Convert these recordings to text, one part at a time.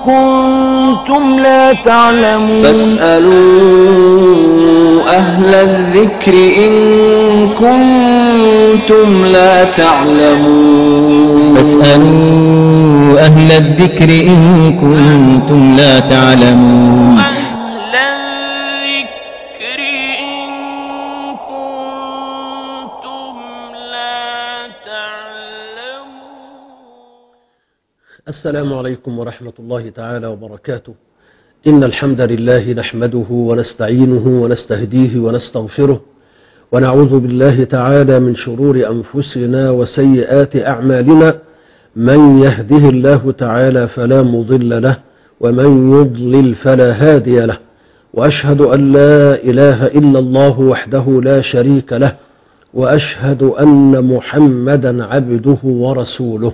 كنتم لا تعلمون فاسألوا أهل الذكر إن كنتم لا تعلمون فاسألوا أهل الذكر إن كنتم لا تعلمون أهل الذكر إن كنتم لا تعلمون السلام عليكم ورحمة الله تعالى وبركاته إن الحمد لله نحمده ونستعينه ونستهديه ونستغفره ونعوذ بالله تعالى من شرور أنفسنا وسيئات أعمالنا من يهده الله تعالى فلا مضل له ومن يضلل فلا هادي له وأشهد أن لا إله إلا الله وحده لا شريك له وأشهد أن محمدا عبده ورسوله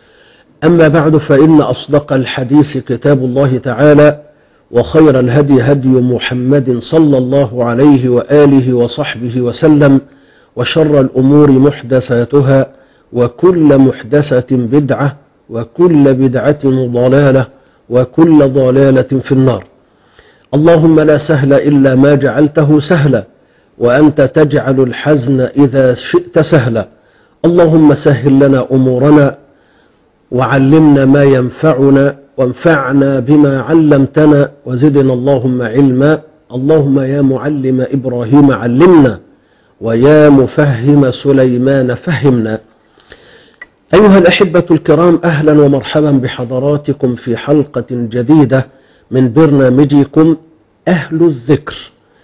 أما بعد فإن أصدق الحديث كتاب الله تعالى وخير الهدي هدي محمد صلى الله عليه وآله وصحبه وسلم وشر الأمور محدثاتها وكل محدثة بدعة وكل بدعة ضلالة وكل ضلالة في النار اللهم لا سهل إلا ما جعلته سهلا وأنت تجعل الحزن إذا شئت سهلا اللهم سهل لنا أمورنا وعلمنا ما ينفعنا وانفعنا بما علمتنا وزدنا اللهم علما اللهم يا معلم إبراهيم علمنا ويا مفهم سليمان فهمنا أيها الأحبة الكرام أهلا ومرحبا بحضراتكم في حلقة جديدة من برنامجكم أهل الذكر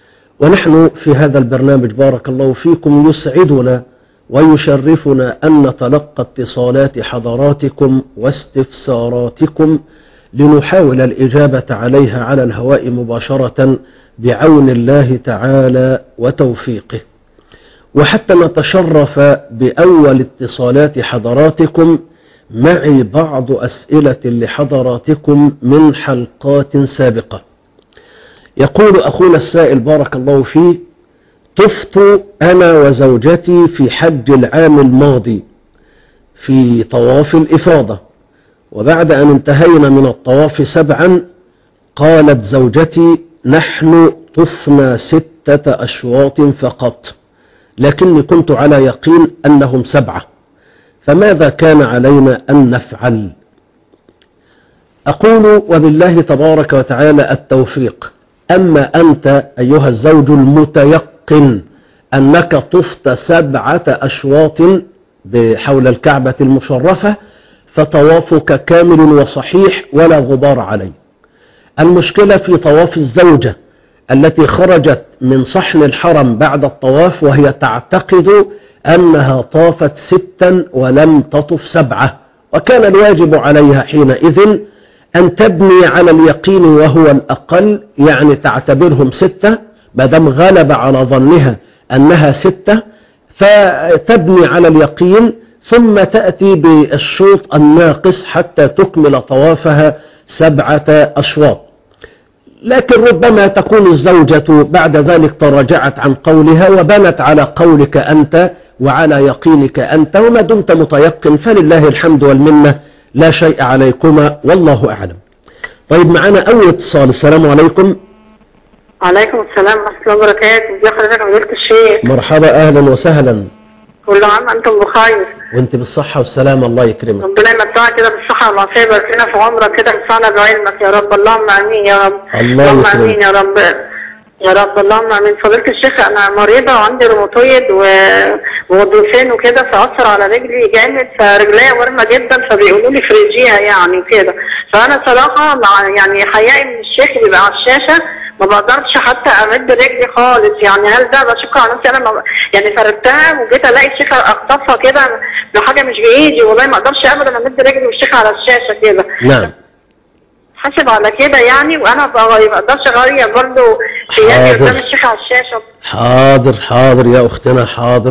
ونحن في هذا البرنامج بارك الله فيكم يسعدنا ويشرفنا أن نتلقى اتصالات حضراتكم واستفساراتكم لنحاول الإجابة عليها على الهواء مباشرة بعون الله تعالى وتوفيقه وحتى نتشرف بأول اتصالات حضراتكم معي بعض أسئلة لحضراتكم من حلقات سابقة يقول أخونا السائل بارك الله فيه طفت أنا وزوجتي في حج العام الماضي في طواف الإفاضة وبعد أن انتهينا من الطواف سبعا قالت زوجتي نحن طفنا ستة أشواط فقط لكني كنت على يقين أنهم سبعة فماذا كان علينا أن نفعل أقول وبالله تبارك وتعالى التوفيق أما أنت أيها الزوج المتيقن أنك طفت سبعة أشواط حول الكعبة المشرفة فطوافك كامل وصحيح ولا غبار عليه المشكلة في طواف الزوجة التي خرجت من صحن الحرم بعد الطواف وهي تعتقد أنها طافت ستا ولم تطف سبعة وكان الواجب عليها حينئذ أن تبني على اليقين وهو الأقل يعني تعتبرهم ستة مادام غلب على ظنها أنها ستة فتبني على اليقين ثم تأتي بالشوط الناقص حتى تكمل طوافها سبعة أشواط لكن ربما تكون الزوجة بعد ذلك تراجعت عن قولها وبنت على قولك أنت وعلى يقينك أنت وما دمت متيقن فلله الحمد والمنة لا شيء عليكما والله أعلم طيب معنا أول اتصال السلام عليكم عليكم السلام ورحمة الله وبركاته ازي حضرتك فضيلة الشيخ مرحبا أهلا وسهلا كل عام انتم بخير وانت بالصحة والسلامة الله يكرمك ربنا يمتعك كده بالصحة والعافية يبارك لنا في عمرك كده ينفعنا بعلمك يا رب اللهم امين يا رب الله اللهم يكرمك. امين يا رب يا رب اللهم امين فضيلة الشيخ انا مريضة وعندي روماتويد و... وضيفين وكده فاثر على رجلي جامد فرجليا ورمة جدا فبيقولوا لي فريجيها يعني كده فانا صراحة مع يعني حقيقي ان الشيخ بيبقى على الشاشة ما بقدرش حتى امد رجلي خالص يعني هل ده بشك على نفسي انا ما يعني فردتها وجيت الاقي الشيخ اخطفها كده بحاجه مش بايدي والله ما اقدرش ابدا امد رجلي والشيخ على الشاشه كده نعم حاسب على كده يعني وانا بقى- ما اقدرش اغير برضه قيامي حاضر. قدام الشيخ على الشاشه حاضر حاضر يا أختنا حاضر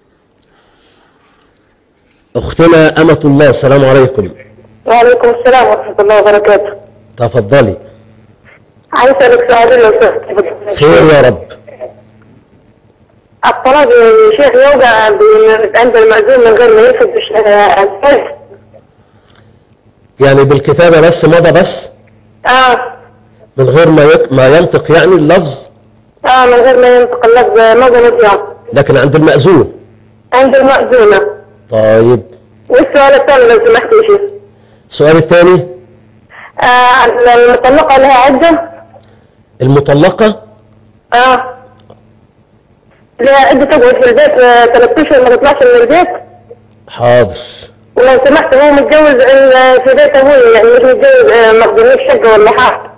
أختنا أمة الله السلام عليكم وعليكم السلام ورحمه الله وبركاته تفضلي عايز اسالك سؤال لو سمحت خير يا رب الطلاق يا شيخ يوجع عند المأذون من غير ما يلفت يعني بالكتابة بس مضى بس اه من غير ما يك... ما ينطق يعني اللفظ اه من غير ما ينطق اللفظ ماذا نطلع لكن عند المأذون عند المأذونة طيب والسؤال الثاني لو سمحت يا شيخ السؤال الثاني آه المطلقة لها عدة المطلقة اه لها عدة تقعد في البيت آه، ثلاث اشهر ما تطلعش من البيت حاضر ولو سمحت هو متجوز آه، في بيت ابوي يعني مش متجوز آه، مقدميش شقة ولا حاجة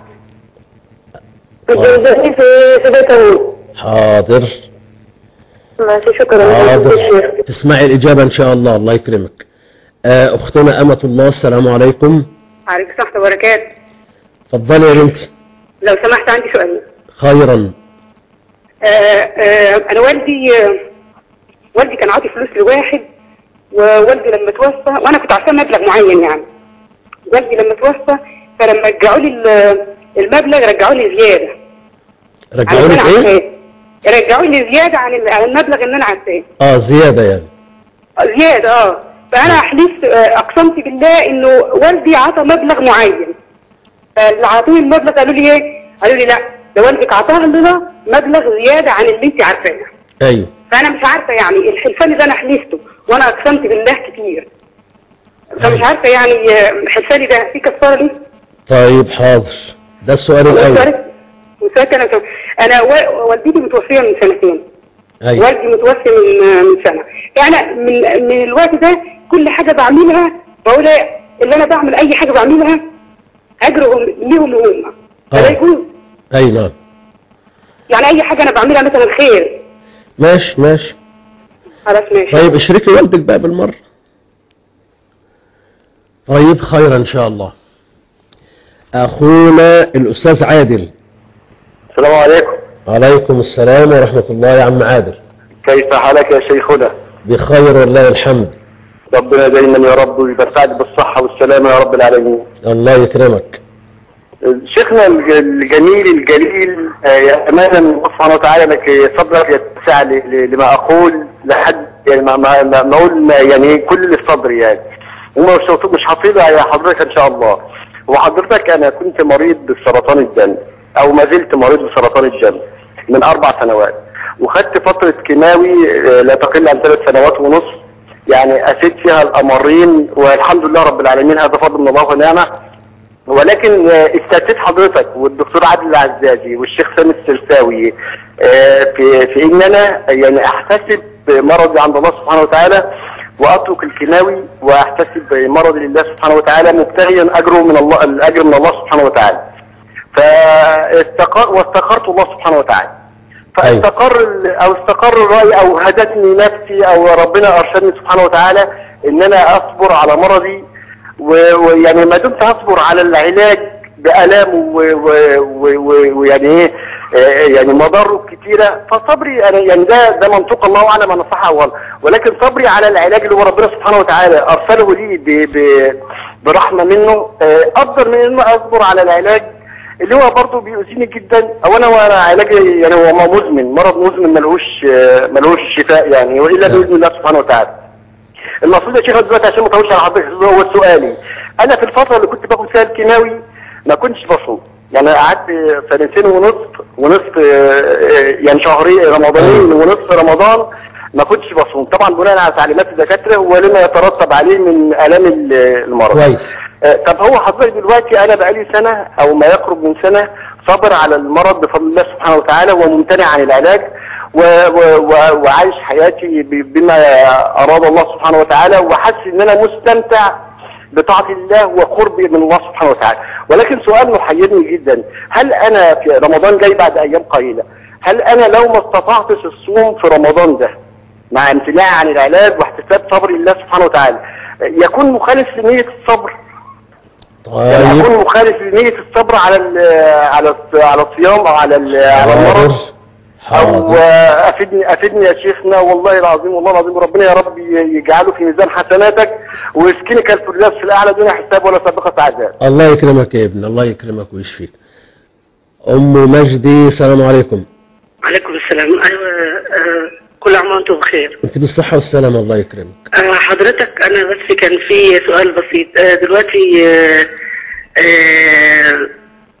متجوزين في في بيت ابوي حاضر ماشي شكرا حاضر شيخ تسمعي الإجابة إن شاء الله الله يكرمك آه، أختنا أمة الله السلام عليكم عليكم السلام وبركاته اتفضلي يا بنتي لو سمحت عندي سؤال خيرا آه، آه، انا والدي آه، والدي كان عاطي فلوس لواحد ووالدي لما توفى وانا كنت عارفاه مبلغ معين يعني والدي لما توفى فلما رجعوا لي ال- المبلغ رجعوا لي زياده عن رجعوا اللي لك انا إيه؟ عارفاه رجعوا لي زياده عن ال- عن المبلغ اللي انا عارفاه آه زيادة يعني زياده اه فانا حلفت آه، اقسمت بالله انه والدي عطى مبلغ معين فاللي عاطوني المبلغ قالوا لي ايه قالوا لي لا ده والدك عطاه لنا مبلغ زياده عن اللي انت عارفاه أيوه فانا مش عارفه يعني الحلفان اللي انا حلفته وانا اقسمت بالله كتير فمش عارفه يعني آه، حلفاني ده في كفاره ليه؟ طيب حاضر ده السؤال الأول وسؤال وسؤال تاني كمان. انا و- والدتي متوفيه من سنتين أيوه والدي متوفي من آه، من سنه يعني من من الوقت ده كل حاجه بعملها بقول إيه، اللي انا بعمل اي حاجه بعملها اجرهم ليهم هم فده آه. يجوز أي نعم يعني اي حاجه انا بعملها مثلا خير ماشي ماشي خلاص ماشي طيب اشركي والدك بقى بالمرة طيب خير ان شاء الله اخونا الاستاذ عادل السلام عليكم عليكم السلام ورحمة الله يا عم عادل كيف حالك يا شيخنا بخير والله الحمد ربنا دايما يا رب ويبارك بالصحة والسلامة يا رب العالمين الله يكرمك شيخنا الج- الجميل الجليل آه، يا أمانة من الله سبحانه وتعالى انك صدرك يتسع ل- ل- لما أقول لحد يعني ما, ما, ما, ما أقول ما- يعني كل اللي في صدري يعني وما مش مش حافظها يا حضرتك إن شاء الله وحضرتك أنا كنت مريض بسرطان الدم أو ما زلت مريض بسرطان الدم من أربع سنوات وخدت فترة كيماوي آه، لا تقل عن ثلاث سنوات ونصف يعني أسيت فيها الأمرين والحمد لله رب العالمين هذا فضل من الله ونعمة ولكن آه، استاذت حضرتك والدكتور عادل العزازي والشيخ سامي السرساوي آه، في في ان انا يعني احتسب مرضي عند الله سبحانه وتعالى واترك الكيماوي واحتسب مرضي لله سبحانه وتعالى مبتغيا اجره من الله الاجر من الله سبحانه وتعالى فاستقر واستقرت الله سبحانه وتعالى فاستقر ال- او استقر الراي او هدتني نفسي او ربنا ارشدني سبحانه وتعالى ان انا اصبر على مرضي و- ويعني ما دمت اصبر على العلاج بآلامه و- و- و- و- ويعني ايه آه، يعني مضاره كتيرة فصبري انا يعني ده ده منطق الله اعلم انا صح او غلط ولكن صبري على العلاج اللي هو ربنا سبحانه وتعالى ارسله لي ب- ب- برحمة منه آه، افضل من انه اصبر على العلاج اللي هو برضه بيؤذيني جدا او انا وانا علاجي يعني هو مزمن مرض مزمن ملهوش آه، ملهوش شفاء يعني والا باذن الله سبحانه وتعالى المفروض يا شيخ دلوقتي عشان ما اطولش على حضرتك هو سؤالي انا في الفتره اللي كنت باخد فيها الكيماوي ما كنتش بصوم يعني قعدت سنتين ونصف ونصف آه، آه، يعني شهرين رمضانين ونصف رمضان ما كنتش بصوم طبعا بناء على تعليمات الدكاتره ولما يترتب عليه من الام ال- المرض كويس آه، طب هو حضرتك دلوقتي انا بقالي سنة او ما يقرب من سنة صابر على المرض بفضل الله سبحانه وتعالى وممتنع عن العلاج و و و وعايش حياتي ب- بما اراد الله سبحانه وتعالى وحاسس ان انا مستمتع بطاعة الله وقربي من الله سبحانه وتعالى ولكن سؤال محيرني جدا هل انا في رمضان جاي بعد ايام قليلة هل انا لو ما استطعتش الصوم في رمضان ده مع امتناعي عن العلاج واحتساب صبري لله سبحانه وتعالى يكون مخالف لنية الصبر يعني طيب اكون مخالف لنية الصبر على ال على الص- على الصيام او على ال- على المرض حاضر او حاضر افدني افدني يا شيخنا والله العظيم والله العظيم ربنا يا رب ي- يجعله في ميزان حسناتك ويسكنك الفردوس في الاعلى دون حساب ولا سابقة عذاب الله يكرمك يا ابن الله يكرمك ويشفيك ام مجدي السلام عليكم عليكم السلام ايوه آه، كل عام وانتم بخير انت بالصحة والسلامة الله يكرمك آه، حضرتك انا بس كان في سؤال بسيط آه، دلوقتي آه، آه،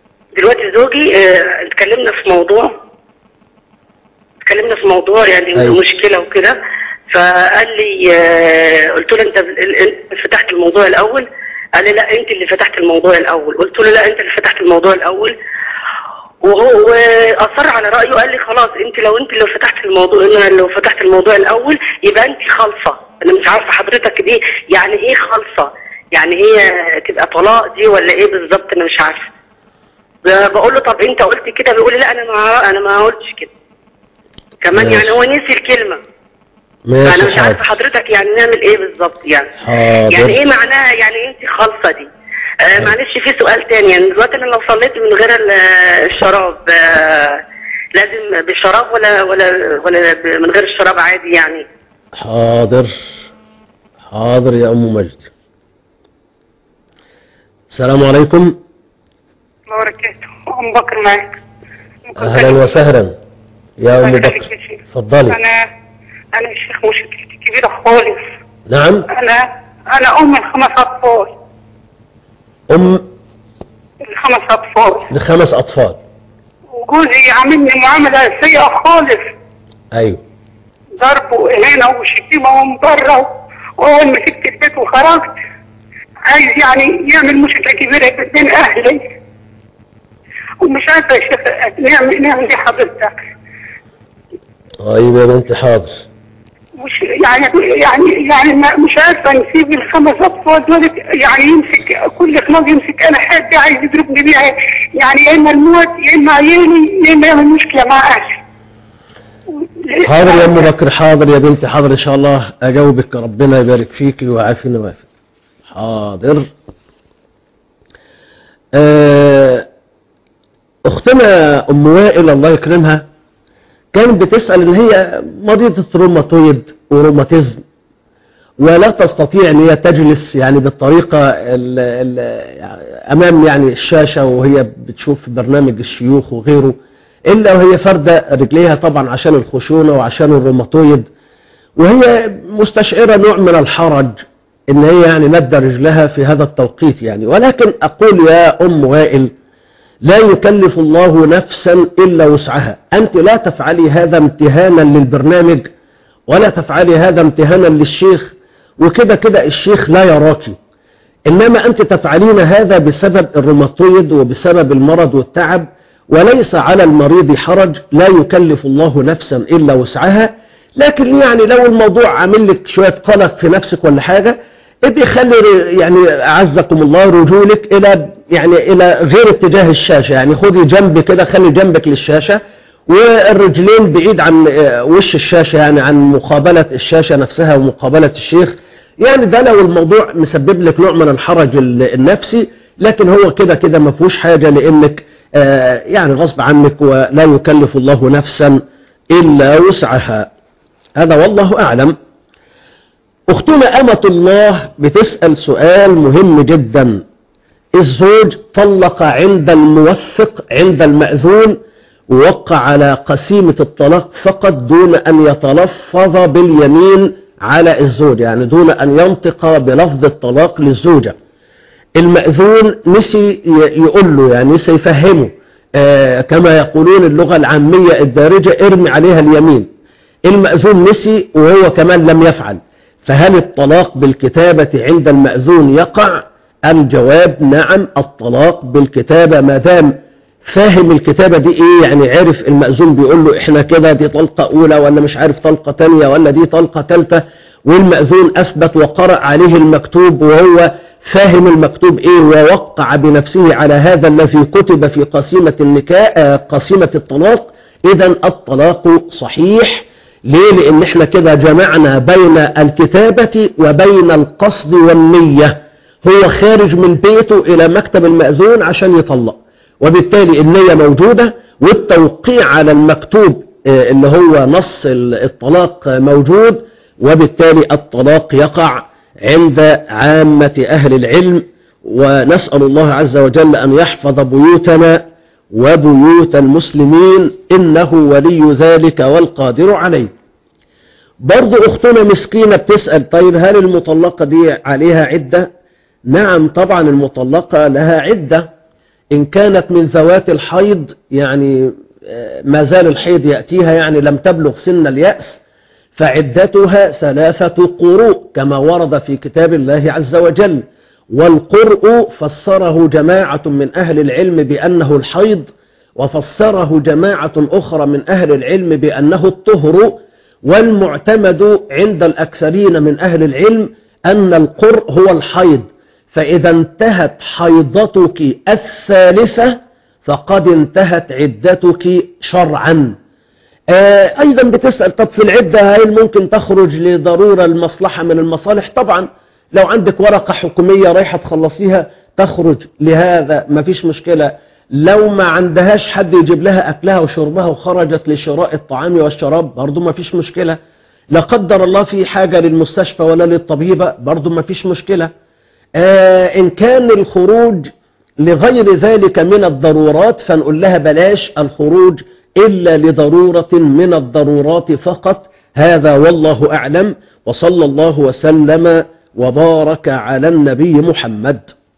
دلوقتي زوجي آه، اتكلمنا في موضوع اتكلمنا في موضوع يعني أيوة. مشكله وكده فقال لي آه، قلت له انت ال- ال- فتحت الموضوع الاول قال لي لا انت اللي فتحت الموضوع الاول قلت له لا انت اللي فتحت الموضوع الاول وهو اصر على رايه قال لي خلاص انت لو انت لو فتحت الموضوع انا لو فتحت الموضوع الاول يبقى انت خالصه انا مش عارفه حضرتك دي يعني ايه خالصه يعني هي تبقى طلاق دي ولا ايه بالظبط انا مش عارفه ب- بقول له طب انت قلت كده بيقول لي لا انا ما انا ما قلتش كده كمان ماشي. يعني هو نسي الكلمه فانا ماشي مش عارفه حاضر حضرتك يعني نعمل ايه بالظبط يعني يعني حاضر ايه معناها يعني انت خالصه دي آه معلش في سؤال تاني يعني دلوقتي انا لو صليت من غير ال- الشراب آه لازم بالشراب ولا ولا ولا ب- من غير الشراب عادي يعني حاضر حاضر يا أم مجد السلام عليكم وبركاته ام بكر معاك أهلا وسهلا يا أم الله بكر يخليك يا شيخ. اتفضلي انا انا يا شيخ مشكلتي كبيره خالص نعم انا انا ام الخمس اطفال أم الخمس اطفال لخمس أطفال وجوزي عاملني معامله سيئه خالص أيوه ضرب واهانه وشتيمه من بره واول ما سبت البيت وخرجت عايز يعني يعمل مشكله كبيره بين اهلي ومش عارفه يا شيخ نعمل نعمل ايه حضرتك طيب يا بنتي حاضر مش يعني يعني يعني ما- مش عارفه نسيب الخمس اطفال دول يعني يمسك كل خلاص يمسك انا حد عايز يضربني بيها يعني يا اما الموت يا اما عيالي يا اما يعمل مشكله مع اهلي حاضر يا أم بكر حاضر يا بنتي حاضر إن شاء الله أجاوبك ربنا يبارك فيك ويعافينا ويعافيك حاضر آه، أختنا أم وائل الله يكرمها كانت بتسأل إن هي مريضة روماتويد وروماتيزم ولا تستطيع ان هي تجلس يعني بالطريقة ال ال امام يعني الشاشة وهي بتشوف برنامج الشيوخ وغيره الا وهي فردة رجليها طبعا عشان الخشونة وعشان الروماتويد وهي مستشعرة نوع من الحرج ان هي يعني مد رجلها في هذا التوقيت يعني ولكن اقول يا ام وائل لا يكلف الله نفسا الا وسعها انت لا تفعلي هذا امتهانا للبرنامج ولا تفعلي هذا امتهانا للشيخ وكده كده الشيخ لا يراكي إنما أنت تفعلين هذا بسبب الروماتويد وبسبب المرض والتعب وليس على المريض حرج لا يكلف الله نفسا إلا وسعها لكن يعني لو الموضوع عامل لك شوية قلق في نفسك ولا حاجة ابقي خلي يعني أعزكم الله رجولك إلى يعني إلى غير اتجاه الشاشة يعني خدي جنب كده خلي جنبك للشاشة والرجلين بعيد عن آه، وش الشاشة يعني عن مقابلة الشاشة نفسها ومقابلة الشيخ يعني ده لو الموضوع مسبب لك نوع من الحرج ال- النفسي لكن هو كده كده ما فيهوش حاجة لانك آه، يعني غصب عنك ولا يكلف الله نفسا الا وسعها هذا والله اعلم اختنا امة الله بتسأل سؤال مهم جدا الزوج طلق عند الموثق عند المأذون ووقع على قسيمة الطلاق فقط دون أن يتلفظ باليمين على الزوج يعني دون أن ينطق بلفظ الطلاق للزوجة المأذون نسي ي- يقول له يعني نسي يفهمه آه كما يقولون اللغة العامية الدارجة ارمي عليها اليمين المأذون نسي وهو كمان لم يفعل فهل الطلاق بالكتابة عند المأذون يقع الجواب نعم الطلاق بالكتابة ما دام فاهم الكتابة دي ايه يعني عرف المأذون بيقول له احنا كده دي طلقة اولى ولا مش عارف طلقة تانية ولا دي طلقة تالتة والمأذون اثبت وقرأ عليه المكتوب وهو فاهم المكتوب ايه ووقع بنفسه على هذا الذي كتب في قسيمة النكاح آه، قسيمة الطلاق اذا الطلاق صحيح ليه لان احنا كده جمعنا بين الكتابة وبين القصد والنية هو خارج من بيته الى مكتب المأذون عشان يطلق وبالتالي النية موجودة والتوقيع على المكتوب آه، اللي هو نص ال- الطلاق آه، موجود وبالتالي الطلاق يقع عند عامة أهل العلم ونسأل الله عز وجل أن يحفظ بيوتنا وبيوت المسلمين إنه ولي ذلك والقادر عليه برضو أختنا مسكينة بتسأل طيب هل المطلقة دي عليها عدة نعم طبعا المطلقة لها عدة إن كانت من ذوات الحيض يعني ما زال الحيض يأتيها يعني لم تبلغ سن اليأس فعدتها ثلاثة قروء كما ورد في كتاب الله عز وجل والقرء فسره جماعة من أهل العلم بأنه الحيض وفسره جماعة أخرى من أهل العلم بأنه الطهر والمعتمد عند الأكثرين من أهل العلم أن القرء هو الحيض فإذا انتهت حيضتك الثالثة فقد انتهت عدتك شرعا آه أيضا بتسأل طب في العدة هل ممكن تخرج لضرورة المصلحة من المصالح طبعا لو عندك ورقة حكومية رايحة تخلصيها تخرج لهذا ما فيش مشكلة لو ما عندهاش حد يجيب لها أكلها وشربها وخرجت لشراء الطعام والشراب برضو ما فيش مشكلة لا قدر الله في حاجة للمستشفى ولا للطبيبة برضو ما فيش مشكلة آه إن كان الخروج لغير ذلك من الضرورات فنقول لها بلاش الخروج إلا لضرورة من الضرورات فقط هذا والله أعلم وصلى الله وسلم وبارك على النبي محمد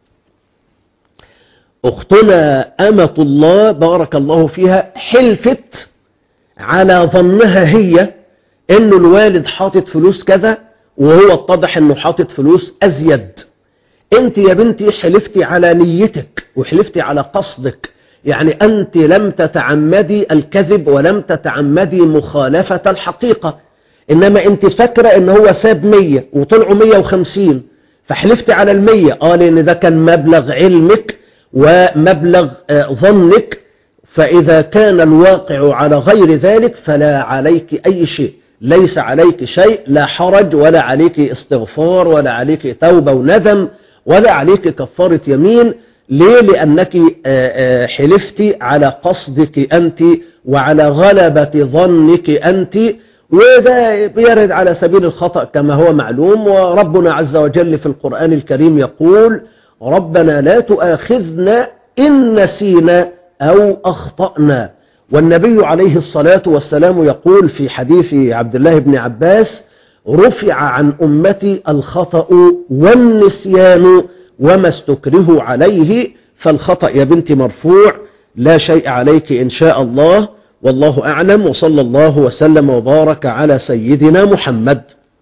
أختنا أمة الله بارك الله فيها حلفت على ظنها هي إن الوالد حاطط فلوس كذا وهو اتضح إنه حاطط فلوس أزيد أنت يا بنتي حلفتي على نيتك وحلفتي على قصدك يعني أنت لم تتعمدي الكذب ولم تتعمدي مخالفة الحقيقة إنما أنت فاكرة إن هو ساب مية وطلعوا مية وخمسين فحلفتي على المية قال إن ده كان مبلغ علمك ومبلغ ظنك فإذا كان الواقع على غير ذلك فلا عليك أي شيء ليس عليك شيء لا حرج ولا عليك استغفار ولا عليك توبة وندم ولا عليك كفارة يمين ليه لأنك حلفتي على قصدك أنت وعلى غلبة ظنك أنت وده بيرد على سبيل الخطأ كما هو معلوم وربنا عز وجل في القرآن الكريم يقول ربنا لا تؤاخذنا إن نسينا أو أخطأنا والنبي عليه الصلاة والسلام يقول في حديث عبد الله بن عباس رفع عن أمتي الخطأ والنسيان وما استكره عليه فالخطأ يا بنتي مرفوع لا شيء عليك إن شاء الله والله أعلم وصلى الله وسلم وبارك على سيدنا محمد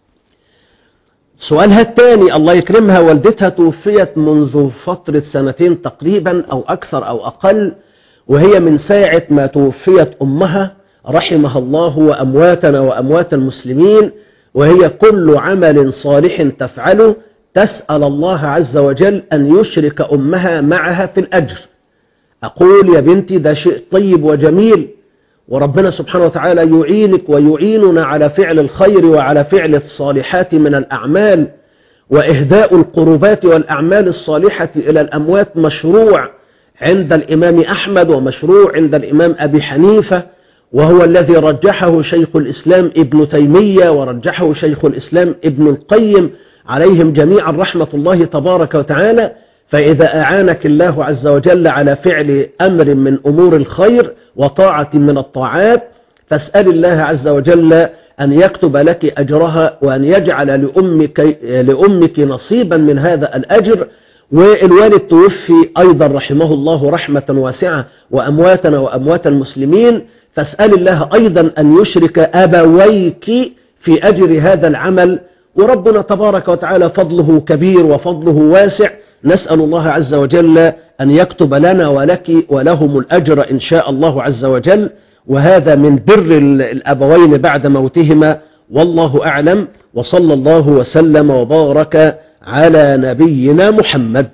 سؤالها الثاني الله يكرمها والدتها توفيت منذ فترة سنتين تقريبا أو أكثر أو أقل وهي من ساعة ما توفيت أمها رحمها الله وأمواتنا وأموات المسلمين وهي كل عمل صالح تفعله تسأل الله عز وجل أن يشرك أمها معها في الأجر أقول يا بنتي ده شيء طيب وجميل وربنا سبحانه وتعالى يعينك ويعيننا على فعل الخير وعلى فعل الصالحات من الأعمال وإهداء القربات والأعمال الصالحة إلى الأموات مشروع عند الإمام أحمد ومشروع عند الإمام أبي حنيفة وهو الذي رجحه شيخ الإسلام ابن تيمية ورجحه شيخ الإسلام ابن القيم عليهم جميعا رحمة الله تبارك وتعالى فإذا أعانك الله عز وجل على فعل أمر من أمور الخير وطاعة من الطاعات فاسأل الله عز وجل أن يكتب لك أجرها وأن يجعل لأمك, لأمك نصيبا من هذا الأجر والوالد توفي أيضا رحمه الله رحمة واسعة وأمواتنا وأموات المسلمين فاسأل الله أيضا أن يشرك أبويك في أجر هذا العمل وربنا تبارك وتعالى فضله كبير وفضله واسع نسأل الله عز وجل أن يكتب لنا ولك ولهم الأجر إن شاء الله عز وجل وهذا من بر الأبوين بعد موتهما والله أعلم وصلى الله وسلم وبارك على نبينا محمد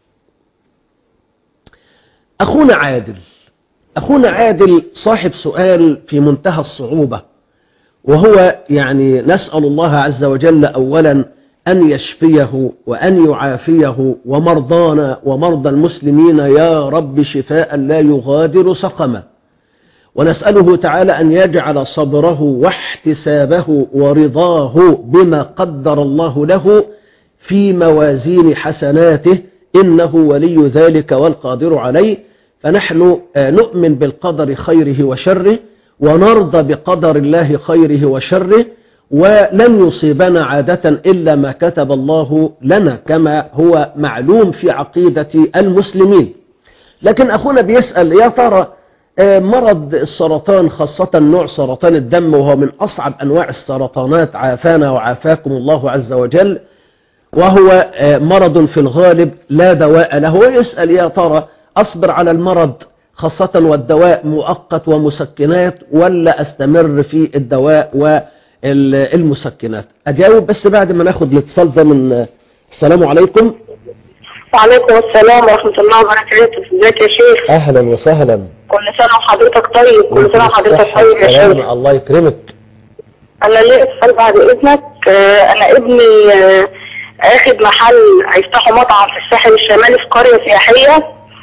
أخونا عادل أخونا عادل صاحب سؤال في منتهى الصعوبة وهو يعني نسأل الله عز وجل أولا أن يشفيه وأن يعافيه ومرضانا ومرضى المسلمين يا رب شفاء لا يغادر سقما ونسأله تعالى أن يجعل صبره واحتسابه ورضاه بما قدر الله له في موازين حسناته إنه ولي ذلك والقادر عليه فنحن نؤمن بالقدر خيره وشره ونرضى بقدر الله خيره وشره ولن يصيبنا عادة إلا ما كتب الله لنا كما هو معلوم في عقيدة المسلمين لكن أخونا بيسأل يا ترى آه، مرض السرطان خاصة نوع سرطان الدم وهو من أصعب أنواع السرطانات عافانا وعافاكم الله عز وجل وهو آه، مرض في الغالب لا دواء له ويسأل يا ترى أصبر على المرض خاصة والدواء مؤقت ومسكنات ولا أستمر في الدواء والمسكنات أجاوب بس بعد ما ناخد الاتصال ده من آه، السلام عليكم وعليكم السلام ورحمة الله وبركاته ازيك يا شيخ أهلا وسهلا كل سنة وحضرتك طيب كل سنة وحضرتك طيب يا شيخ والسلام الله يكرمك انا ليا سؤال بعد اذنك آه، انا ابني آه، اخد محل هيفتحوا مطعم في الساحل الشمالي في قرية سياحية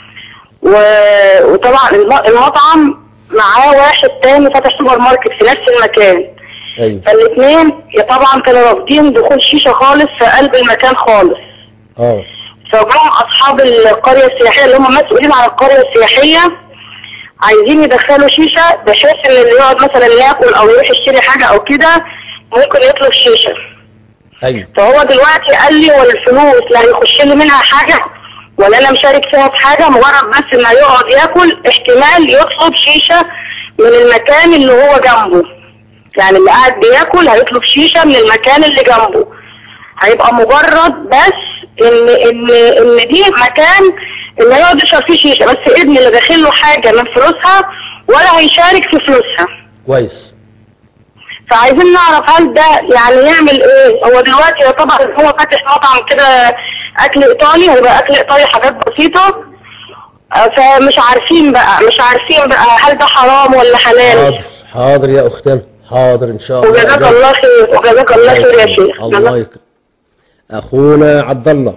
و- وطبعا الم- المطعم معاه واحد تاني فتح سوبر ماركت في نفس المكان أيوه فالاثنين طبعا كانوا رافضين دخول شيشة خالص في قلب المكان خالص اه فجم اصحاب القرية السياحية اللي هم مسؤولين عن القرية السياحية عايزين يدخلوا شيشة بحيث ان اللي يقعد مثلا ياكل او يروح يشتري حاجة او كده ممكن يطلب شيشة أيوه فهو دلوقتي قال لي والفلوس لا هيخش لي منها حاجة ولا انا مشارك فيها في حاجة مجرد بس ما يقعد ياكل احتمال يطلب شيشة من المكان اللي هو جنبه يعني اللي قاعد بياكل هيطلب شيشة من المكان اللي جنبه هيبقى مجرد بس ان ان ان دي مكان اللي هيقعد يشرب فيه شيشة بس ابني اللي داخل له حاجة من فلوسها ولا هيشارك في فلوسها كويس فعايزين نعرف هل ده يعني يعمل ايه هو دلوقتي يعتبر هو فاتح مطعم كده اكل ايطالي هيبقى اكل ايطالي حاجات بسيطة آه، فمش عارفين بقى مش عارفين بقى هل ده حرام ولا حلال حاضر حاضر يا أختنا حاضر إن شاء الله وجزاك الله خير وجزاك الله خير يا شيخ الله يكرم أخونا عبد الله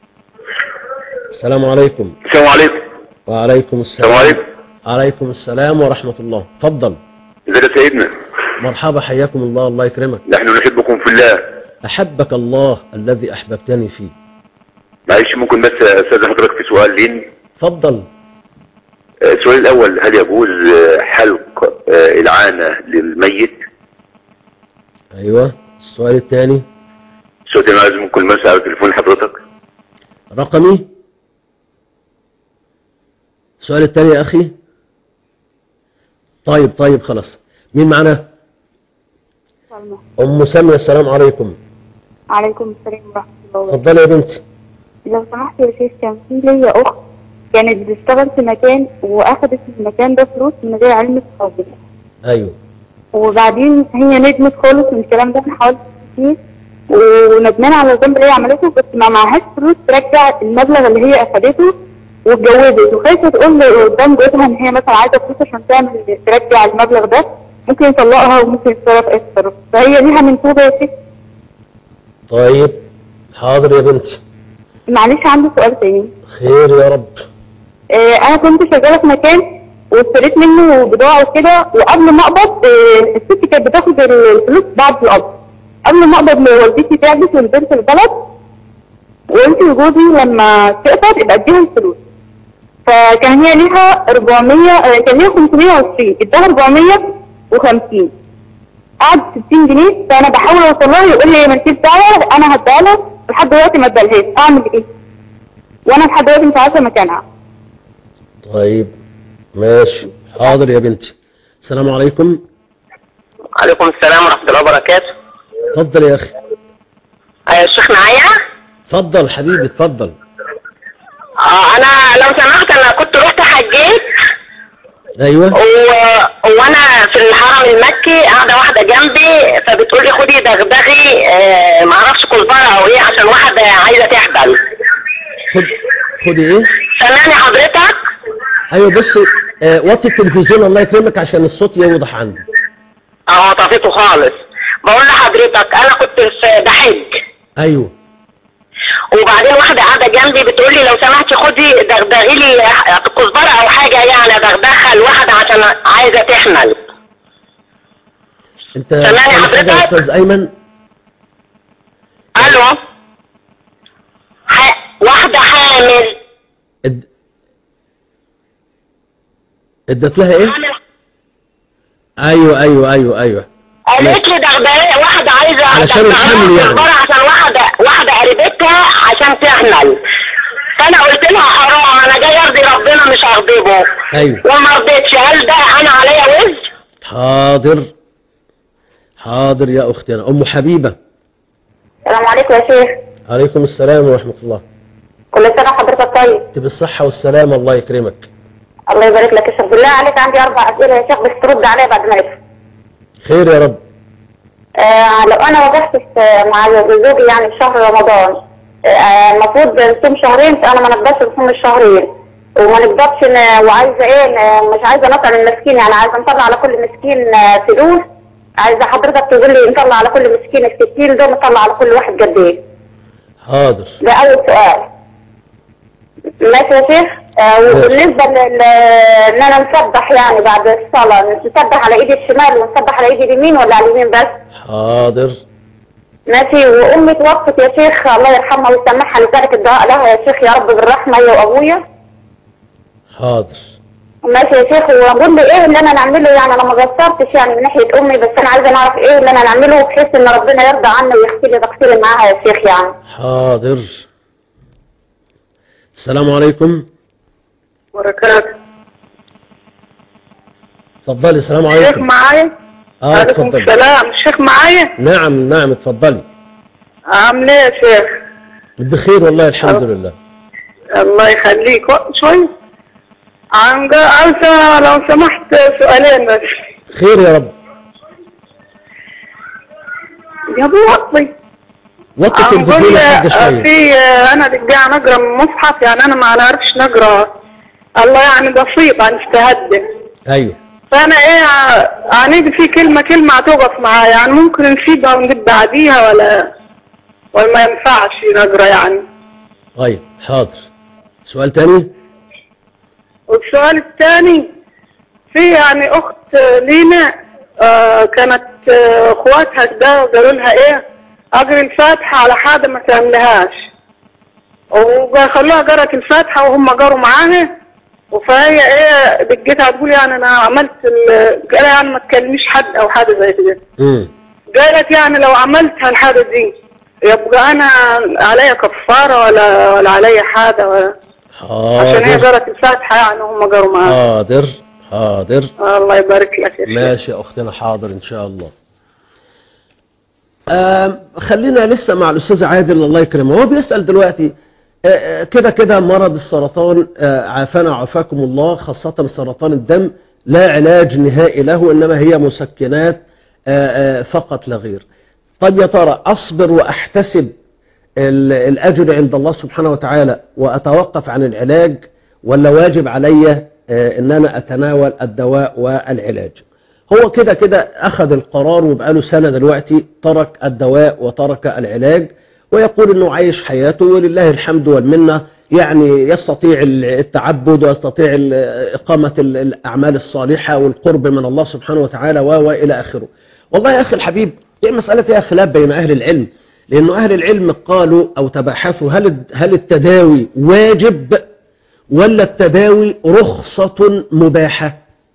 السلام عليكم السلام عليكم وعليكم السلام السلام عليكم عليكم السلام ورحمة الله تفضل ازيك يا سيدنا مرحبا حياكم الله الله يكرمك نحن نحبكم في الله أحبك الله الذي أحببتني فيه معلش ممكن بس استاذن حضرتك في سؤال لين تفضل آه، السؤال الاول هل يجوز آه، حلق آه، العانة للميت أيوة السؤال الثاني السؤال الثاني عايز ممكن بس على تليفون حضرتك رقمي السؤال الثاني يا أخي طيب طيب خلاص مين معنا أم سامية السلام عليكم عليكم السلام ورحمة الله وبركاته اتفضلي يا بنتي لو سمحت يا شيخ كان في ليا أخت كانت بتشتغل في مكان وأخدت في المكان ده فلوس من غير علم صحابي أيوة وبعدين هي ندمت خالص من الكلام ده من حوالي كتير وندمانة على الذنب اللي هي عملته بس ما معهاش فلوس ترجع المبلغ اللي هي أخدته واتجوزت وخايفة تقول قدام جوزها إن هي مثلا عايزة فلوس عشان تعمل ترجع المبلغ ده ممكن يطلقها وممكن يتصرف أي تصرف فهي ليها من توبة يا شيخ طيب حاضر يا بنتي معلش عندي سؤال تاني خير يا رب آه، انا كنت شغاله في مكان واشتريت منه بضاعه وكده وقبل ما اقبض آه، الست كانت بتاخد الفلوس بعد القبض قبل ما اقبض والدتي تعبت ونزلت البلد وقلت لجوزي لما تقبض يبقى اديها الفلوس فكان هي ليها 400 آه، كان ليها 520 اداها 450 قعد 60 جنيه فانا بحاول اوصل لها يقول لي مالكيش دعوه انا هديها لك لحد دلوقتي ما ادالهاش اعمل ايه؟ وانا لحد دلوقتي مش عارفه مكانها طيب ماشي حاضر يا بنتي السلام عليكم عليكم السلام ورحمة الله وبركاته اتفضل يا أخي أيوة الشيخ معايا اتفضل حبيبي اتفضل اه انا لو سمحت انا كنت رحت حجيت أيوة و... وانا في الحرم المكي قاعده واحده جنبي فبتقول لي خدي دغدغي آه معرفش كزبره او ايه عشان واحده عايزه تحبل خد خدي ايه سامعني حضرتك ايوه بص آه وطي التلفزيون الله يكرمك عشان الصوت يوضح عندي اه طفيته خالص بقول لحضرتك انا كنت في بحج ايوه وبعدين واحدة قاعدة جنبي بتقول لي لو سمحتي خدي دغدغي لي كزبرة أو حاجة يعني أدغدغها الواحدة عشان عايزة تحمل انت سامعني فاهم حاجة يا حضرتك؟ استاذ ايمن ألو ح... واحدة حامل اد... ادت لها ايه ايوه ايوه ايوه ايوه قالت لي دغدغي واحدة عايزة علشان أدغدغها الحمل يعني. كزبرة عشان واحدة واحدة قريبتها عشان تحمل فانا قلت لها حرام انا جاي ارضي ربنا مش اغضبه ايوه وما رضيتش هل ده انا عليا وزر حاضر حاضر يا اختنا ام حبيبه السلام عليكم يا شيخ عليكم السلام ورحمه الله كل سنة وحضرتك طيب انت بالصحه والسلامه الله يكرمك الله يبارك لك يا شيخ بالله عليك عندي أربع أسئلة يا شيخ بس ترد عليا بعد ما أفهم خير يا رب آه لو أنا واجهت في- مع زوجي يعني في شهر رمضان آه، المفروض نصوم شهرين فأنا ما نقدرش نصوم الشهرين وما نقدرش ن- وعايزة إيه ن- مش عايزة نطعم المسكين يعني عايزة نطلع على كل مسكين آه، فلوس عايزة حضرتك تقول لي نطلع على كل مسكين الستين دول نطلع على كل واحد قد إيه حاضر ده أول سؤال ماشي يا شيخ آه وبالنسبة لل ان انا نسبح يعني بعد الصلاة نسبح على ايدي الشمال ونسبح على ايدي اليمين ولا على اليمين بس حاضر ماشي وامي توفت يا شيخ الله يرحمها ويسامحها لذلك الدعاء لها يا شيخ يا رب بالرحمة هي وابويا حاضر ماشي يا شيخ وقول لي ايه اللي انا نعمله يعني انا ما قصرتش يعني من ناحية امي بس انا عايزة نعرف ايه اللي انا نعمله بحيث ان ربنا يرضى عني ويغفر لي تقصيري معاها يا شيخ يعني حاضر السلام عليكم بركاته اتفضلي السلام الشيخ عليكم معايا اه عليكم اتفضلي السلام الشيخ معايا نعم نعم اتفضلي عامل ايه يا شيخ بخير والله الحمد لله الله يخليك وقت شوي عن عاوزة لو سمحت سؤالين بس خير يا رب يا ابو وطي وطي عم التلفزيون بقول يا حاجة آه، شوية في آه، انا بدي نقرا من مصحف يعني انا ما نعرفش نقرا الله يعني بسيط عن استهدى ايوه فانا ايه ع- عنيد في كلمة كلمة هتوقف معايا يعني ممكن نسيبها ونجيب بعديها ولا ولا ما ينفعش نقرا يعني طيب حاضر سؤال تاني والسؤال الثاني في يعني اخت لينا آه كانت آه، اخواتها كده قالوا لها ايه اقري الفاتحة على حاجة ما تعملهاش وخلوها قرأت الفاتحة وهم قروا معاها فهي ايه دقتها تقول يعني انا عملت ال- قال يعني ما تكلميش حد او حاجة زي كده امم قالت يعني لو عملت هالحاجة دي يبقى انا عليا كفارة ولا ولا عليا حاجة ولا عشان هي حاضر قرأت الفاتحة يعني هم قروا معاها حاضر حاضر الله يبارك لك يا شيخ ماشي يا اختنا حاضر ان شاء الله آم، خلينا لسه مع الاستاذ عادل الله يكرمه هو بيسال دلوقتي آه، آه، كده كده مرض السرطان آه، عافانا وعافاكم الله خاصة سرطان الدم لا علاج نهائي له انما هي مسكنات آه، آه، فقط لا غير طب يا ترى اصبر واحتسب ال- الاجر عند الله سبحانه وتعالى واتوقف عن العلاج ولا واجب علي آه، ان انا اتناول الدواء والعلاج هو كده كده اخذ القرار وبقاله سنة دلوقتي ترك الدواء وترك العلاج ويقول انه عايش حياته ولله الحمد والمنة يعني يستطيع التعبد ويستطيع ال- اقامة ال- الاعمال الصالحة والقرب من الله سبحانه وتعالى و- والى اخره والله يا اخي الحبيب هي مسألة فيها خلاف بين اهل العلم لانه اهل العلم قالوا او تباحثوا هل هل التداوي واجب ولا التداوي رخصة مباحة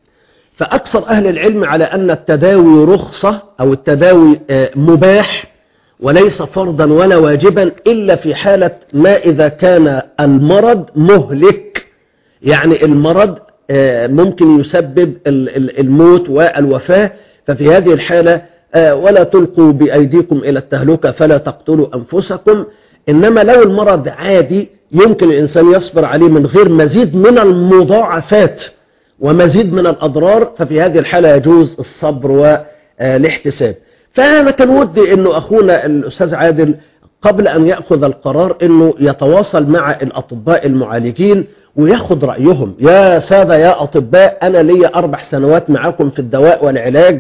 فأكثر أهل العلم على أن التداوي رخصة أو التداوي آه، مباح وليس فرضا ولا واجبا إلا في حالة ما إذا كان المرض مهلك يعني المرض آه، ممكن يسبب ال- ال- الموت والوفاة ففي هذه الحالة آه، ولا تلقوا بأيديكم إلى التهلكة فلا تقتلوا أنفسكم إنما لو المرض عادي يمكن الإنسان يصبر عليه من غير مزيد من المضاعفات ومزيد من الأضرار ففي هذه الحالة يجوز الصبر والاحتساب فأنا كان ودي أنه أخونا الأستاذ عادل قبل أن يأخذ القرار أنه يتواصل مع الأطباء المعالجين وياخد رأيهم يا سادة يا أطباء أنا لي أربع سنوات معاكم في الدواء والعلاج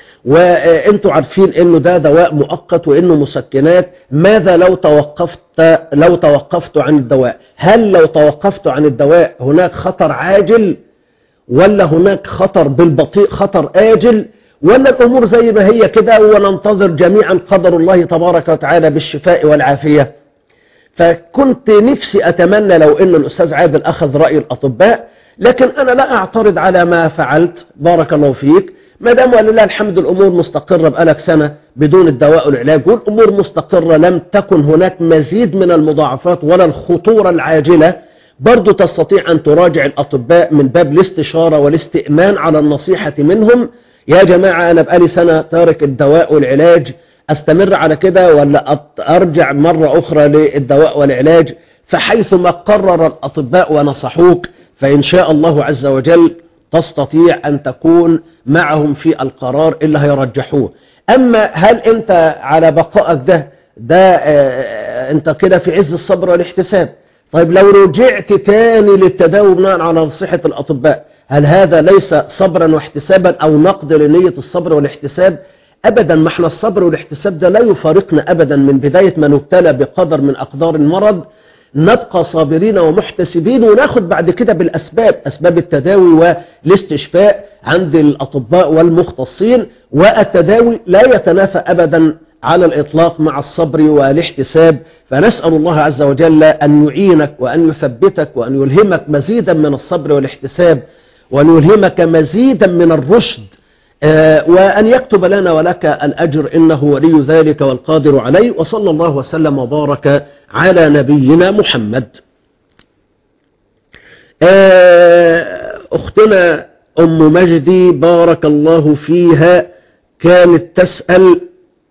وانتوا عارفين انه ده دواء مؤقت وانه مسكنات ماذا لو توقفت لو توقفت عن الدواء هل لو توقفت عن الدواء هناك خطر عاجل ولا هناك خطر بالبطيء خطر آجل ولا الأمور زي ما هي كده وننتظر جميعا قدر الله تبارك وتعالى بالشفاء والعافية فكنت نفسي أتمنى لو أن الأستاذ عادل أخذ رأي الأطباء لكن أنا لا أعترض على ما فعلت بارك الله فيك ما دام ولله الحمد الأمور مستقرة بقالك سنة بدون الدواء والعلاج والأمور مستقرة لم تكن هناك مزيد من المضاعفات ولا الخطورة العاجلة برضو تستطيع أن تراجع الأطباء من باب الاستشارة والاستئمان على النصيحة منهم يا جماعة أنا بقالي سنة تارك الدواء والعلاج أستمر على كده ولا أط- أرجع مرة أخرى للدواء والعلاج فحيثما قرر الأطباء ونصحوك فإن شاء الله عز وجل تستطيع أن تكون معهم في القرار اللي هيرجحوه أما هل أنت على بقائك ده ده آه، أنت كده في عز الصبر والاحتساب طيب لو رجعت تاني للتداوي بناء على نصيحة الأطباء هل هذا ليس صبرا واحتسابا أو نقد لنية الصبر والاحتساب أبدا ما احنا الصبر والاحتساب ده لا يفارقنا أبدا من بداية ما نبتلى بقدر من أقدار المرض نبقى صابرين ومحتسبين وناخد بعد كده بالأسباب أسباب التداوي والاستشفاء عند الأطباء والمختصين والتداوي لا يتنافى أبدا على الإطلاق مع الصبر والاحتساب فنسأل الله عز وجل أن يعينك وأن يثبتك وأن يلهمك مزيدا من الصبر والاحتساب وأن يلهمك مزيدا من الرشد آه، وأن يكتب لنا ولك الأجر إنه ولي ذلك والقادر عليه وصلى الله وسلم وبارك على نبينا محمد آه، أختنا أم مجدي بارك الله فيها كانت تسأل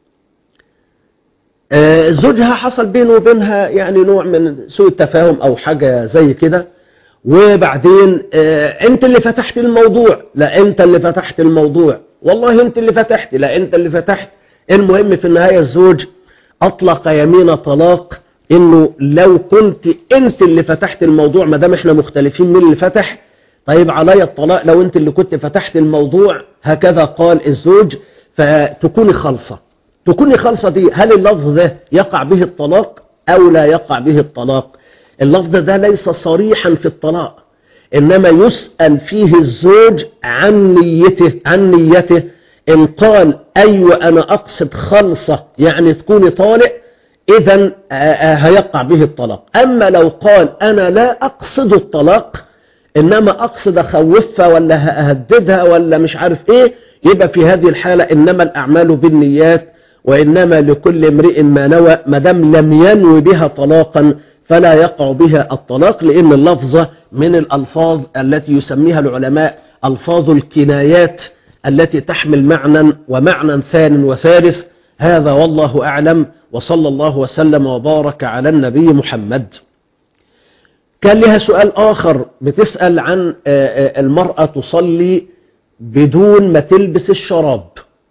آه، زوجها حصل بينه وبينها يعني نوع من سوء التفاهم أو حاجة زي كده وبعدين آه، انت اللي فتحت الموضوع لا انت اللي فتحت الموضوع والله انت اللي فتحت لا انت اللي فتحت المهم في النهاية الزوج اطلق يمين طلاق انه لو كنت انت اللي فتحت الموضوع ما دام احنا مختلفين مين اللي فتح طيب عليا الطلاق لو انت اللي كنت فتحت الموضوع هكذا قال الزوج فتكوني خالصة تكوني خالصة دي هل اللفظ ده يقع به الطلاق او لا يقع به الطلاق اللفظ ده ليس صريحا في الطلاق إنما يسأل فيه الزوج عن نيته عن نيته إن قال أيوة أنا أقصد خلصة يعني تكوني طالق إذا هيقع به الطلاق أما لو قال أنا لا أقصد الطلاق إنما أقصد أخوفها ولا أهددها ولا مش عارف إيه يبقى في هذه الحالة إنما الأعمال بالنيات وإنما لكل امرئ ما نوى ما دام لم ينوي بها طلاقا فلا يقع بها الطلاق لأن اللفظة من الألفاظ التي يسميها العلماء ألفاظ الكنايات التي تحمل معنى ومعنى ثان وثالث هذا والله أعلم وصلى الله وسلم وبارك على النبي محمد كان لها سؤال آخر بتسأل عن المرأة تصلي بدون ما تلبس الشراب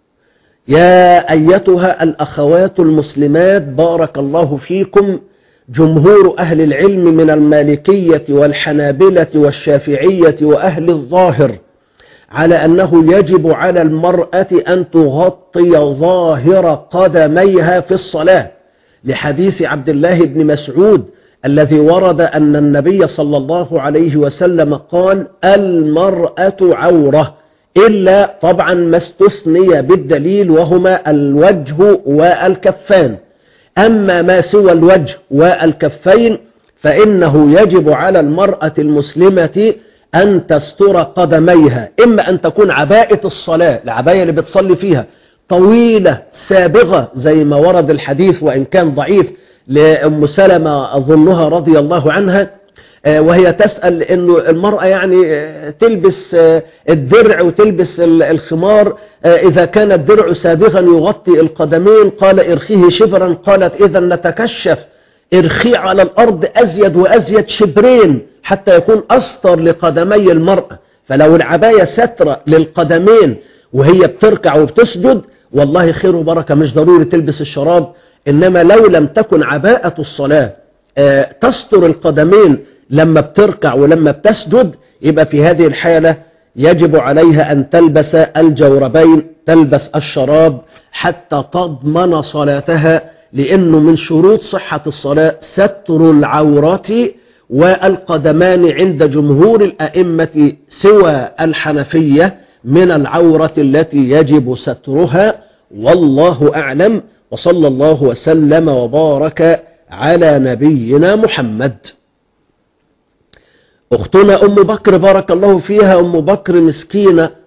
يا أيتها الأخوات المسلمات بارك الله فيكم جمهور أهل العلم من المالكية والحنابلة والشافعية وأهل الظاهر على أنه يجب على المرأة أن تغطي ظاهر قدميها في الصلاة لحديث عبد الله بن مسعود الذي ورد أن النبي صلى الله عليه وسلم قال المرأة عورة إلا طبعا ما استثني بالدليل وهما الوجه والكفان أما ما سوى الوجه والكفين فإنه يجب على المرأة المسلمة أن تستر قدميها إما أن تكون عباءة الصلاة العباية اللي بتصلي فيها طويلة سابغة زي ما ورد الحديث وإن كان ضعيف لأم سلمة أظنها رضي الله عنها وهي تسأل أنه المرأة يعني تلبس الدرع وتلبس الخمار إذا كان الدرع سابغا يغطي القدمين قال ارخيه شبرا قالت إذا نتكشف ارخيه على الأرض أزيد وأزيد شبرين حتى يكون أسطر لقدمي المرأة فلو العباية سترة للقدمين وهي بتركع وبتسجد والله خير وبركة مش ضروري تلبس الشراب إنما لو لم تكن عباءة الصلاة تستر القدمين لما بتركع ولما بتسجد يبقى في هذه الحالة يجب عليها أن تلبس الجوربين تلبس الشراب حتى تضمن صلاتها لأنه من شروط صحة الصلاة ستر العورات والقدمان عند جمهور الأئمة سوى الحنفية من العورة التي يجب سترها والله أعلم وصلى الله وسلم وبارك على نبينا محمد أختنا أم بكر بارك الله فيها أم بكر مسكينة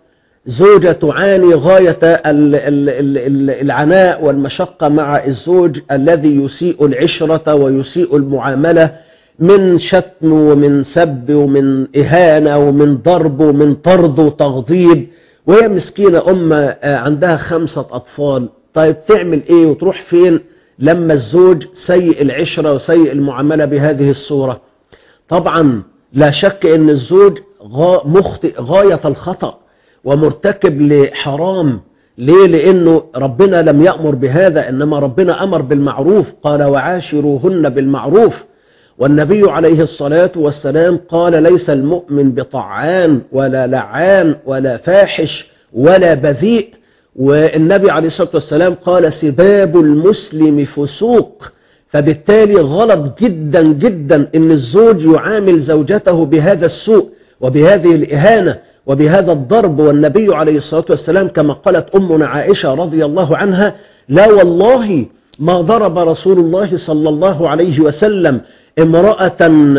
زوجة تعاني غاية ال- ال- ال- ال- العناء والمشقة مع الزوج الذي يسيء العشرة ويسيء المعاملة من شتم ومن سب ومن إهانة ومن ضرب ومن طرد وتغضيب وهي مسكينة أم آه، عندها خمسة أطفال طيب تعمل إيه وتروح فين لما الزوج سيء العشرة وسيء المعاملة بهذه الصورة طبعا لا شك ان الزوج غا- مخطئ غاية الخطأ ومرتكب لحرام ليه لانه ربنا لم يأمر بهذا انما ربنا امر بالمعروف قال وعاشروهن بالمعروف والنبي عليه الصلاة والسلام قال ليس المؤمن بطعان ولا لعان ولا فاحش ولا بذيء والنبي عليه الصلاة والسلام قال سباب المسلم فسوق فبالتالي غلط جدا جدا ان الزوج يعامل زوجته بهذا السوء وبهذه الإهانة وبهذا الضرب والنبي عليه الصلاة والسلام كما قالت أمنا عائشة رضي الله عنها لا والله ما ضرب رسول الله صلى الله عليه وسلم امرأة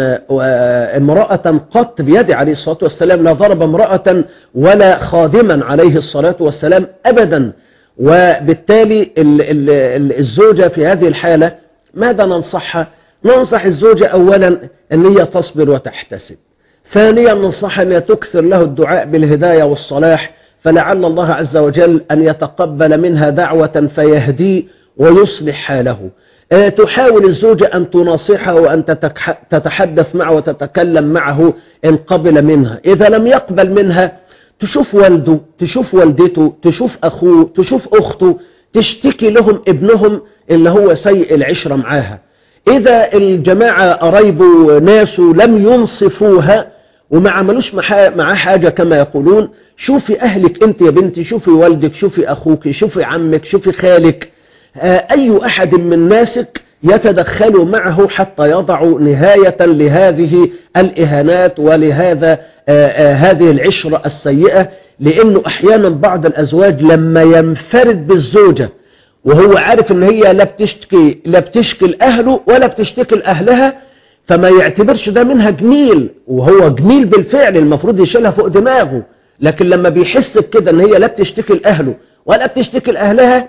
امرأة قط بيده عليه الصلاة والسلام لا ضرب امرأة ولا خادما عليه الصلاة والسلام أبدا وبالتالي ال- ال- ال- الزوجة في هذه الحالة ماذا ننصحها ننصح الزوجة أولا أن هي تصبر وتحتسب ثانيا ننصح أن هي تكثر له الدعاء بالهداية والصلاح فلعل الله عز وجل أن يتقبل منها دعوة فيهدي ويصلح حاله آه، تحاول الزوجة أن تناصحه وأن تتك- تتحدث معه وتتكلم معه إن قبل منها إذا لم يقبل منها تشوف والده تشوف والدته تشوف أخوه تشوف أخته تشتكي لهم ابنهم اللي هو سيء العشرة معاها إذا الجماعة قرايبه ناسه لم ينصفوها وما عملوش معاه معاه حاجة كما يقولون شوفي أهلك أنت يا بنتي شوفي والدك شوفي أخوك شوفي عمك شوفي خالك آه، أي أحد من ناسك يتدخلوا معه حتى يضعوا نهاية لهذه الإهانات ولهذا آه، آه، هذه العشرة السيئة لأنه أحيانا بعض الأزواج لما ينفرد بالزوجة وهو عارف ان هي لا بتشتكي لا بتشكي لاهله ولا بتشتكي لاهلها فما يعتبرش ده منها جميل وهو جميل بالفعل المفروض يشيلها فوق دماغه لكن لما بيحس بكده ان هي لا بتشتكي لاهله ولا بتشتكي لاهلها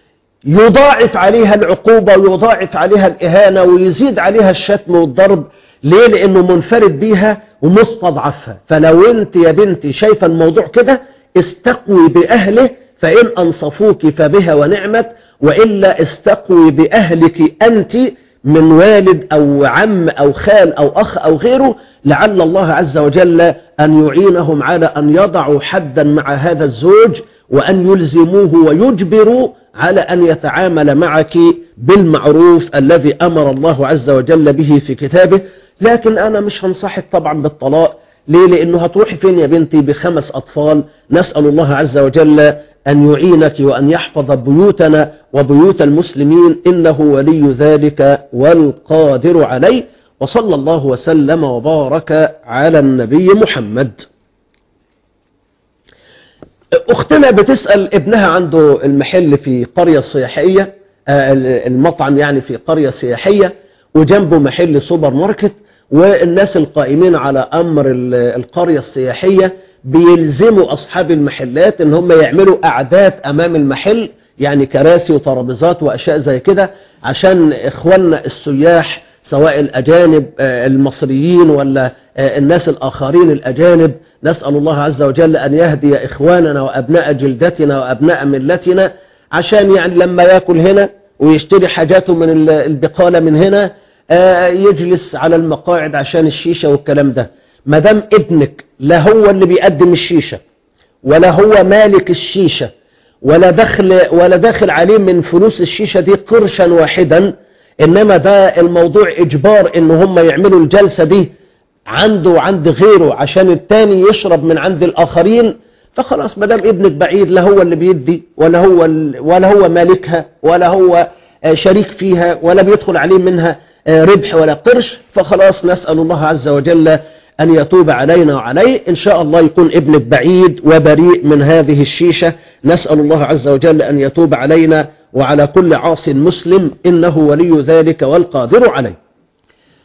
يضاعف عليها العقوبة ويضاعف عليها الإهانة ويزيد عليها الشتم والضرب ليه لأنه منفرد بيها ومستضعفها فلو انت يا بنتي شايفة الموضوع كده استقوي بأهله فإن أنصفوك فبها ونعمت وإلا استقوي بأهلك أنت من والد أو عم أو خال أو أخ أو غيره لعل الله عز وجل أن يعينهم على أن يضعوا حدا مع هذا الزوج وأن يلزموه ويجبروا على أن يتعامل معك بالمعروف الذي أمر الله عز وجل به في كتابه لكن أنا مش هنصحك طبعا بالطلاق ليه لأنه هتروحي فين يا بنتي بخمس أطفال نسأل الله عز وجل أن يعينك وأن يحفظ بيوتنا وبيوت المسلمين إنه ولي ذلك والقادر عليه وصلى الله وسلم وبارك على النبي محمد أختنا بتسأل ابنها عنده المحل في قرية سياحية آه، المطعم يعني في قرية سياحية وجنبه محل سوبر ماركت والناس القائمين على أمر ال- القرية السياحية بيلزموا أصحاب المحلات ان هم يعملوا أعداد أمام المحل يعني كراسي وترابيزات وأشياء زي كده عشان إخواننا السياح سواء الأجانب آه، المصريين ولا آه، الناس الآخرين الأجانب نسأل الله عز وجل أن يهدي إخواننا وأبناء جلدتنا وأبناء ملتنا عشان يعني لما يأكل هنا ويشتري حاجاته من ال- البقالة من هنا آه، يجلس على المقاعد عشان الشيشة والكلام ده ما دام ابنك لا هو اللي بيقدم الشيشة ولا هو مالك الشيشة ولا دخل ولا داخل عليه من فلوس الشيشة دي قرشا واحدا انما ده الموضوع اجبار ان هم يعملوا الجلسة دي عنده وعند غيره عشان التاني يشرب من عند الاخرين فخلاص ما دام ابنك بعيد لا هو اللي بيدي ولا هو ال- ولا هو مالكها ولا هو آه، شريك فيها ولا بيدخل عليه منها آه، ربح ولا قرش فخلاص نسأل الله عز وجل أن يتوب علينا وعليه إن شاء الله يكون ابنك بعيد وبريء من هذه الشيشة نسأل الله عز وجل أن يتوب علينا وعلى كل عاص مسلم إنه ولي ذلك والقادر عليه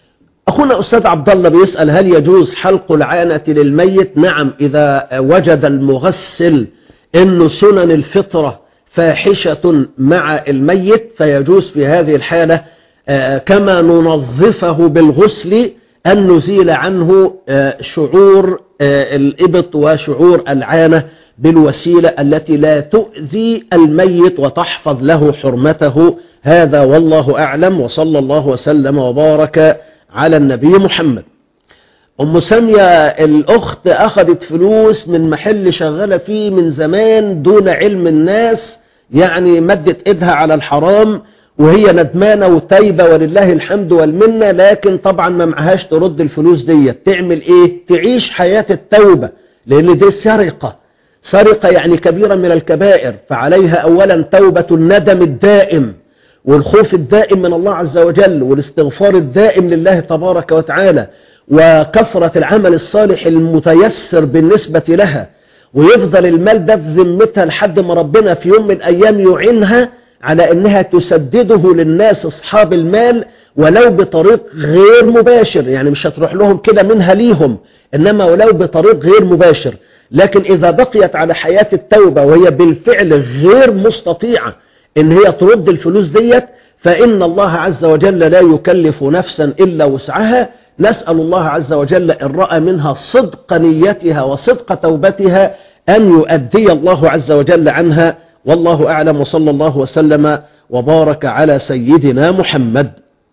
أخونا أستاذ عبد الله بيسأل هل يجوز حلق العانة للميت نعم إذا وجد المغسل أن سنن الفطرة فاحشة مع الميت فيجوز في هذه الحالة آه، كما ننظفه بالغسل أن نزيل عنه آه، شعور آه، الإبط وشعور العانة بالوسيلة التي لا تؤذي الميت وتحفظ له حرمته هذا والله أعلم وصلى الله وسلم وبارك على النبي محمد أم سامية الأخت أخذت فلوس من محل شغالة فيه من زمان دون علم الناس يعني مدت إيدها على الحرام وهي ندمانة وتايبة ولله الحمد والمنة لكن طبعا ما معهاش ترد الفلوس دي تعمل ايه تعيش حياة التوبة لان دي سرقة سرقة يعني كبيرة من الكبائر فعليها اولا توبة الندم الدائم والخوف الدائم من الله عز وجل والاستغفار الدائم لله تبارك وتعالى وكثرة العمل الصالح المتيسر بالنسبة لها ويفضل المال ده في ذمتها لحد ما ربنا في يوم من الأيام يعينها على أنها تسدده للناس أصحاب المال ولو بطريق غير مباشر يعني مش هتروح لهم كده منها ليهم إنما ولو بطريق غير مباشر لكن إذا بقيت على حياة التوبة وهي بالفعل غير مستطيعة إن هي ترد الفلوس ديت فإن الله عز وجل لا يكلف نفسا إلا وسعها نسأل الله عز وجل إن رأى منها صدق نيتها وصدق توبتها أن يؤدي الله عز وجل عنها والله أعلم وصلى الله وسلم وبارك على سيدنا محمد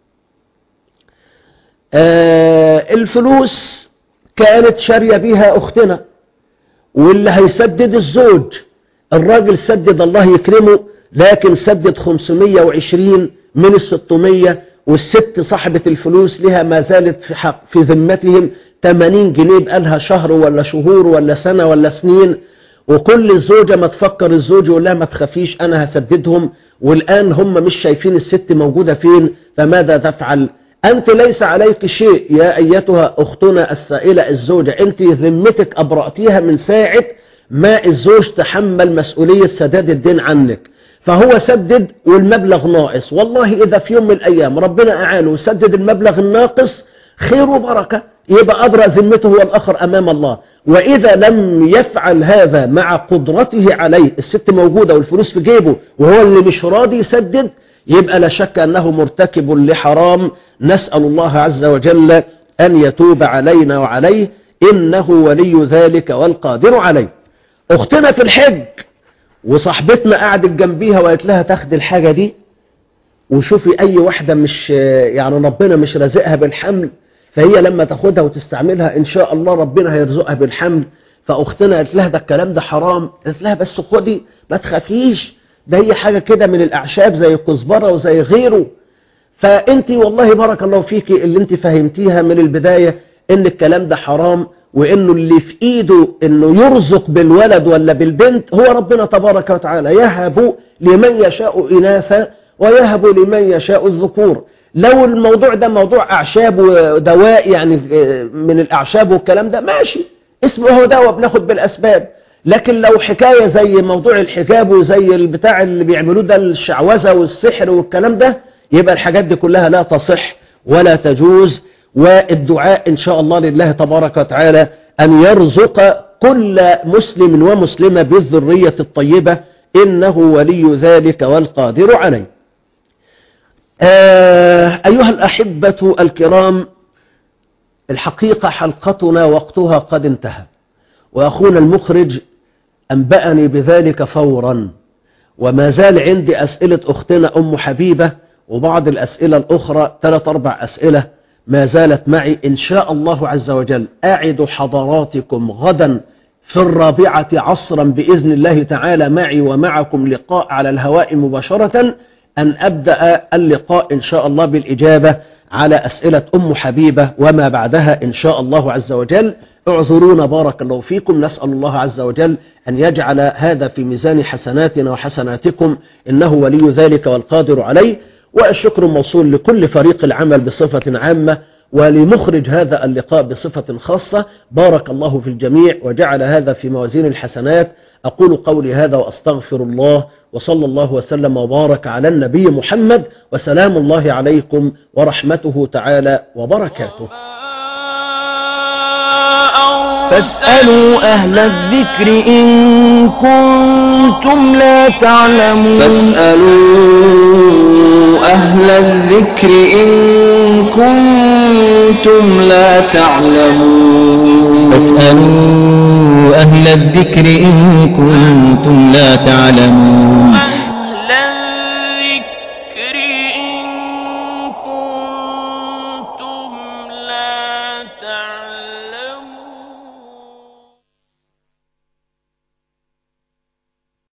آه الفلوس كانت شارية بها أختنا واللي هيسدد الزوج الراجل سدد الله يكرمه لكن سدد 520 من الستمية والست صاحبة الفلوس لها ما زالت في, حق في ذمتهم 80 جنيه بقالها شهر ولا شهور ولا سنة ولا سنين وكل الزوجة ما تفكر الزوج يقول لها ما تخافيش أنا هسددهم والآن هم مش شايفين الست موجودة فين فماذا تفعل أنت ليس عليك شيء يا أيتها أختنا السائلة الزوجة أنت ذمتك أبرأتيها من ساعة ما الزوج تحمل مسؤولية سداد الدين عنك فهو سدد والمبلغ ناقص والله إذا في يوم من الأيام ربنا أعانه وسدد المبلغ الناقص خير وبركة يبقى أبرأ ذمته هو الآخر أمام الله وإذا لم يفعل هذا مع قدرته عليه الست موجودة والفلوس في جيبه وهو اللي مش راضي يسدد يبقى لا شك أنه مرتكب لحرام نسأل الله عز وجل أن يتوب علينا وعليه إنه ولي ذلك والقادر عليه أختنا في الحج وصاحبتنا قعدت جنبيها وقالت لها تاخد الحاجة دي وشوفي أي واحدة مش يعني ربنا مش رازقها بالحمل فهي لما تاخدها وتستعملها إن شاء الله ربنا هيرزقها بالحمل فأختنا قالت لها ده الكلام ده حرام قالت لها بس خدي ما تخافيش ده هي حاجة كده من الأعشاب زي الكزبرة وزي غيره فأنت والله بارك الله فيك اللي انت فهمتيها من البداية ان الكلام ده حرام وانه اللي في ايده انه يرزق بالولد ولا بالبنت هو ربنا تبارك وتعالى يهب لمن يشاء إناثا ويهب لمن يشاء الذكور لو الموضوع ده موضوع أعشاب ودواء يعني من الأعشاب والكلام ده ماشي اسمه هو دواء بناخد بالأسباب لكن لو حكاية زي موضوع الحجاب وزي البتاع اللي بيعملوه ده الشعوذة والسحر والكلام ده يبقى الحاجات دي كلها لا تصح ولا تجوز والدعاء إن شاء الله لله تبارك وتعالى أن يرزق كل مسلم ومسلمة بالذرية الطيبة إنه ولي ذلك والقادر عليه آه أيها الأحبة الكرام الحقيقة حلقتنا وقتها قد انتهى وأخونا المخرج أنبأني بذلك فورا وما زال عندي أسئلة أختنا أم حبيبة وبعض الأسئلة الأخرى ثلاث أربع أسئلة ما زالت معي إن شاء الله عز وجل أعد حضراتكم غدا في الرابعة عصرا بإذن الله تعالى معي ومعكم لقاء على الهواء مباشرة أن أبدأ اللقاء إن شاء الله بالإجابة على أسئلة أم حبيبة وما بعدها إن شاء الله عز وجل اعذرونا بارك الله فيكم نسأل الله عز وجل أن يجعل هذا في ميزان حسناتنا وحسناتكم إنه ولي ذلك والقادر عليه والشكر موصول لكل فريق العمل بصفة عامة ولمخرج هذا اللقاء بصفة خاصة بارك الله في الجميع وجعل هذا في موازين الحسنات أقول قولي هذا وأستغفر الله وصلى الله وسلم وبارك على النبي محمد وسلام الله عليكم ورحمته تعالى وبركاته فاسألوا أهل الذكر إن كنتم لا تعلمون فاسألوا أهل الذكر إن كنتم لا تعلمون فاسألوا أهل الذكر إن كنتم لا تعلمون